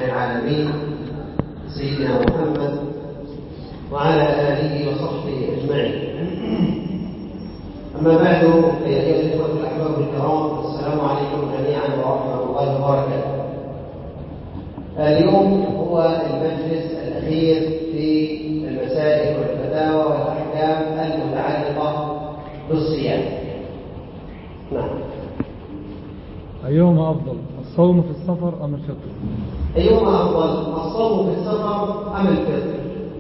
العالمين سيدنا محمد وعلى آله وصحبه أجمعين أما بعد أيها الإخوة الأحباب الكرام السلام عليكم جميعا ورحمة الله وبركاته اليوم هو المجلس الأخير في المسائل والفتاوى والأحكام المتعلقة بالصيام نعم أيهما أفضل الصوم في السفر أم الفطر أيهما أفضل الصوم في السفر أم الفطر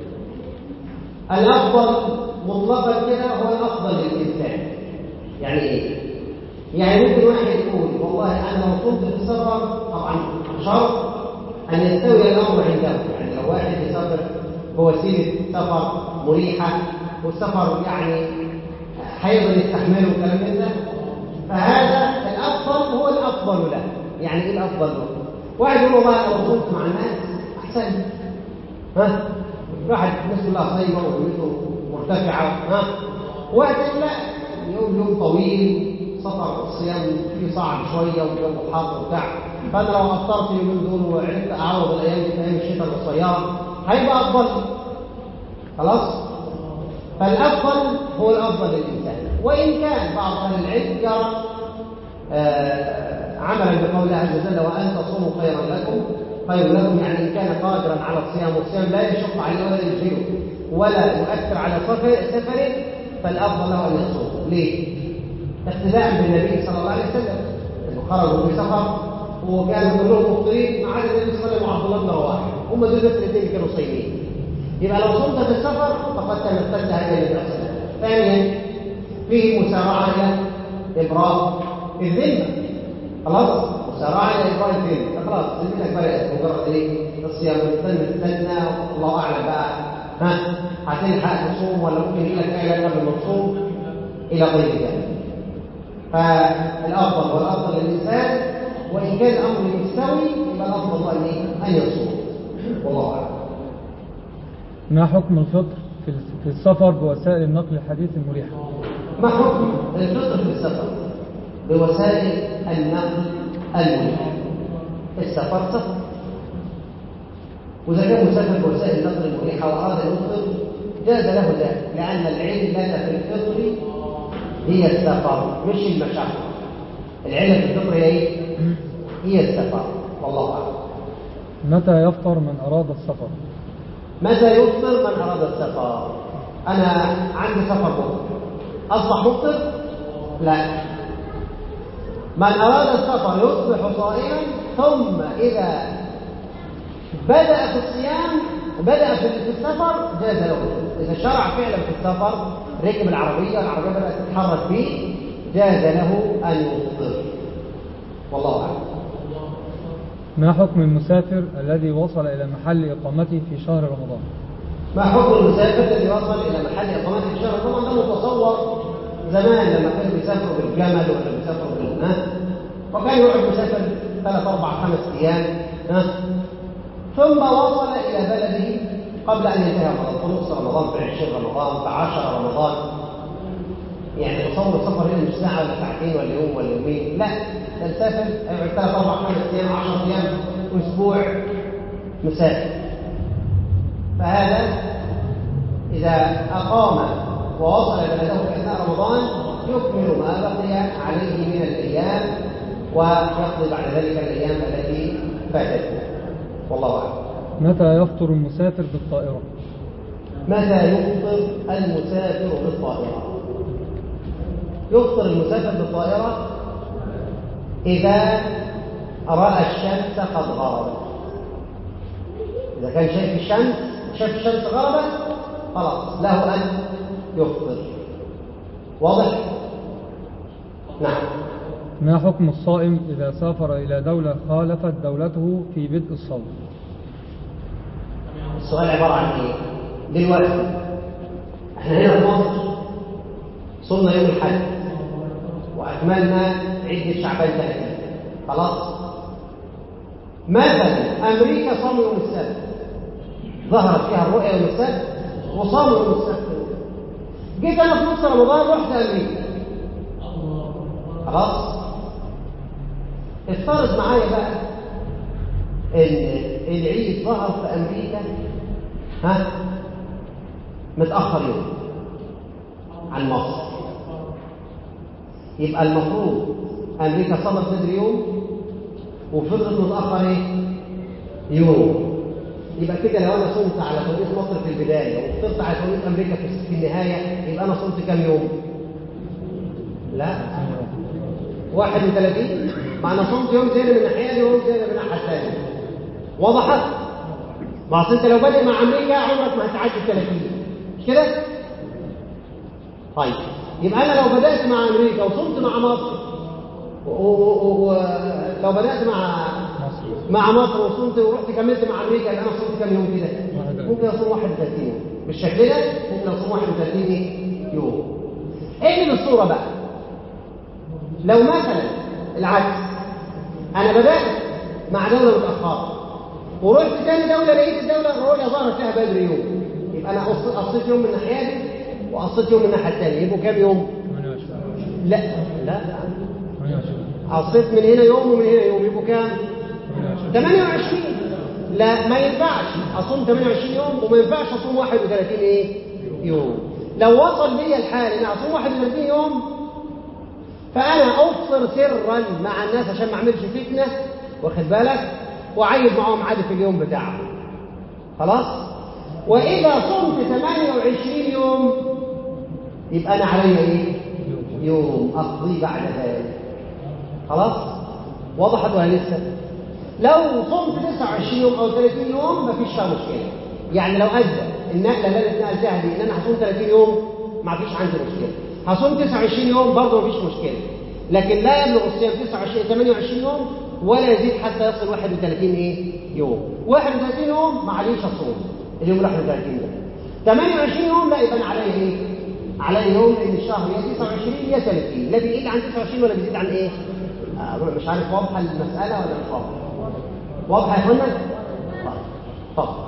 الأفضل مطلقا كده هو الأفضل للإنسان يعني إيه؟ يعني ممكن واحد يقول والله أنا لو صمت في السفر طبعا شرط أن يستوي الأمر عنده يعني لو واحد يسافر بوسيلة سفر مريحة والسفر يعني هيقدر يستحمله وكلام من ده فهذا الأفضل هو الأفضل له يعني إيه الأفضل له؟ واحد يقول والله لو كنت مع الناس أحسن ها واحد الناس كلها صايمة وقيمته مرتفعة ها واحد يقول لا يوم يوم طويل سفر الصيام فيه صعب شوية والجو حار وبتاع فأنا لو أفطرت اليومين دول وعرفت أعوض الأيام دي في أيام الشتاء القصيرة هيبقى أفضل خلاص فالأفضل هو الأفضل للإنسان وإن كان بعض أهل العلم يرى آه عملا بقول الله عز وجل وأن تصوموا خيرا لكم خير لكم يعني إن كان قادرا على الصيام والصيام لا يشق عليه ولا يجهله ولا يؤثر على سفره فالأفضل له أن يصوم ليه؟ اقتداء بالنبي صلى الله عليه وسلم انه خرجوا في سفر وكانوا كلهم مفطرين ما عدا النبي صلى الله عليه وسلم وعبد الله بن رواحه هم دول بس الاثنين كانوا صايمين يبقى لو صمت في السفر فقد تمثلت هذه النبي صلى الله عليه وسلم ثانيا فيه مسارعه الى ابراء الذمه خلاص مسارعه الى ابراء الذمه فخلاص ذمتك بدات مجرد ايه الصيام تستنى تستنى الله اعلم بقى ها هتلحق تصوم ولا ممكن يجي لك ايه قبل ما تصوم الى غير ذلك فالافضل والافضل للانسان وان كان الامر مستوي يبقى الافضل ان ان يصوم والله اعلم ما حكم الفطر في في السفر بوسائل النقل الحديث المريحة ما حكم الفطر في السفر بوسائل النقل المريحة السفر سفر وإذا كان مسافر بوسائل النقل المريحة وأراد أن يفطر جاز له ذلك لأن العلة في الفطر هي السفر مش المشقة العلة في الفطر هي ايه؟ هي السفر والله أعلم متى يفطر من أراد السفر متى يفطر من أراد السفر أنا عندي سفر بكرة أصبح مفطر؟ لا من أراد السفر يصبح صائما ثم إذا بدأ في الصيام بدأ في السفر جاز له إذا شرع فعلا في السفر ركب العربية العربية بدأت تتحرك فيه جاز له أن يفطر والله أعلم ما حكم المسافر الذي وصل إلى محل إقامته في شهر رمضان ما حكم المسافر الذي وصل إلى محل إقامته في شهر رمضان ده متصور زمان لما كانوا بيسافروا بالجمل ولا بيسافروا بالناس وكان يقعد مسافر ثلاث أربع خمس أيام ها ثم وصل إلى بلده قبل أن ينتهي رمضان في نص رمضان في 20 رمضان في 10 رمضان يعني تصور السفر هنا مش ساعة ولا ساعتين ولا يوم ولا يومين لا ده مسافر هيقعد ثلاث أربع خمس أيام 10 أيام أسبوع مسافر فهذا إذا أقام ووصل بلده في أثناء رمضان يكمل ما بقي عليه من الأيام ويقضي بعد ذلك الأيام التي فاتته والله أعلم متى يفطر المسافر بالطائرة متى يفطر المسافر بالطائرة يفطر المسافر بالطائرة إذا رأى الشمس قد غربت إذا كان شايف الشمس شاف الشمس غربت خلاص له أن يفطر واضح؟ نعم ما حكم الصائم إذا سافر إلى دولة خالفت دولته في بدء الصوم السؤال عبارة عن إيه؟ دلوقتي احنا هنا في مصر صمنا يوم الحج وأكملنا عدة شعبان 30 خلاص مثلا أمريكا صاموا يوم السبت ظهرت فيها الرؤية يوم السبت وصاموا يوم السبت جيت أنا في نص رمضان رحت أمريكا خلاص افترض معايا بقى ان العيد ظهر في امريكا ها متاخر يوم عن مصر يبقى المفروض امريكا صلت بدري يوم وفضلت متاخر ايه يوم يبقى كده لو انا صمت على توقيت مصر في البدايه وفضلت على توقيت امريكا في النهايه يبقى انا صمت كام يوم لا 31 ما انا صمت يوم زياده من الناحيه دي ويوم زياده من الناحيه الثانيه وضحت ما اصل انت لو بادئ مع امريكا عمرك ما هتعدي 30 مش كده طيب يبقى انا لو بدات مع امريكا وصمت مع مصر ولو بدات مع مصر مع مصر وصمت ورحت كملت مع امريكا يبقى انا صمت كام يوم كده 31. ممكن اصوم 31 يوم بالشكل ده ممكن اصوم 31 يوم ايه الصوره بقى لو مثلا العكس انا بدات مع دوله متاخره ورحت تاني دوله لقيت الدوله الرؤيه ظهرت فيها بدري يوم يبقى انا قص- قصيت يوم من الناحيه دي وقصيت يوم من الناحيه الثانيه يبقوا كام يوم 28 لا لا 28 قصيت من هنا يوم ومن هنا يوم يبقوا كام 28 28 لا ما ينفعش اصوم 28 يوم وما ينفعش اصوم 31 ايه يوم لو وصل بيا الحال ان اصوم 31 يوم فانا افطر سرا مع الناس عشان ما اعملش فتنه واخد بالك واعيد معاهم عادي في اليوم بتاعهم خلاص واذا صمت 28 يوم يبقى انا علي ايه يوم اقضي بعد ذلك خلاص وضحت ولا لسه لو صمت 29 يوم او 30 يوم مفيش فيها مشكله يعني لو ادى النقله اللي انا اتنقلتها دي ان انا هصوم 30 يوم ما فيش عندي مشكله هصوم 29 يوم برضه مفيش مشكله لكن لا يبلغ الصيام 29 28 يوم ولا يزيد حتى يصل 31 ايه يوم 31 يوم معليش اصوم اليوم ال 31 ده 28 يوم لا يبقى انا عليا ايه عليا يوم ان الشهر يا 29 يا 30 لا بيقل عن 29 ولا بيزيد عن ايه آه مش عارف واضحه المساله ولا مش واضحه واضحه يا اخوانا طيب اتفضل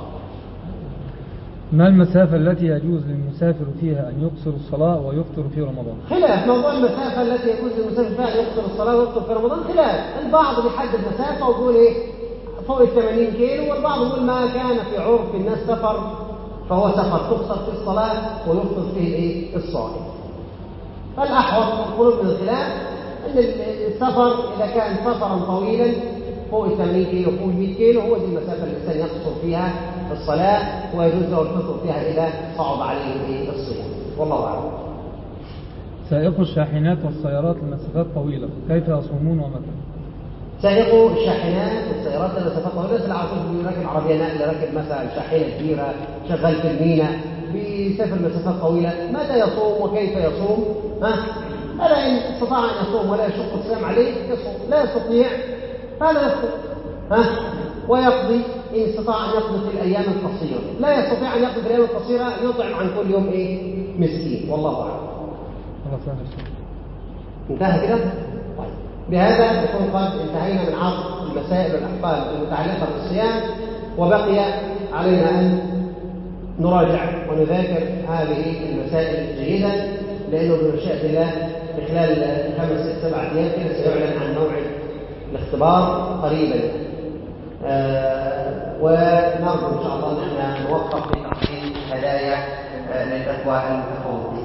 ما المسافة التي يجوز للمسافر فيها أن يقصر الصلاة ويفطر في رمضان؟ خلاف موضوع المسافة التي يجوز للمسافر فيها أن يقصر الصلاة ويفطر في رمضان خلاف البعض بيحدد مسافة ويقول إيه فوق ال 80 كيلو والبعض يقول ما كان في عرف الناس سفر فهو سفر تقصر في الصلاة ويفطر فيه إيه الصائم فالأحوط الخروج من الخلاف أن السفر إذا كان سفرا طويلا فوق ال 80 كيلو فوق ال 100 كيلو هو دي المسافة اللي الإنسان يقصر فيها الصلاة ويجوز له الفطر فيها إذا صعب عليه إيه الصيام والله أعلم سائق الشاحنات والسيارات لمسافات طويلة كيف يصومون ومتى؟ سائقوا الشاحنات والسيارات لمسافات طويله مثل على طول بيركب عربيه نقل راكب مثلا شاحنه كبيره شغال في الميناء بيسافر مسافات طويله متى يصوم وكيف يصوم ها هذا ان استطاع ان يصوم ولا يشق الصيام عليه يصوم لا يستطيع فلا يفطر ها ويقضي ان استطاع ان يقضي في الايام القصيره لا يستطيع ان يقضي في الايام القصيره يطعم عن كل يوم ايه مسكين والله اعلم خلاص يا شيخ. انتهى كده؟ طيب بهذا نكون قد انتهينا من عرض المسائل والاحكام المتعلقه بالصيام وبقي علينا ان نراجع ونذاكر هذه المسائل جيدا لانه بمشيئه الله في خلال خمس ست سبع ايام كده سيعلن عن موعد الاختبار قريبا آه ونرجو ان شاء الله ان احنا نوفق في تقديم هدايا آه للاخوه المتفوقين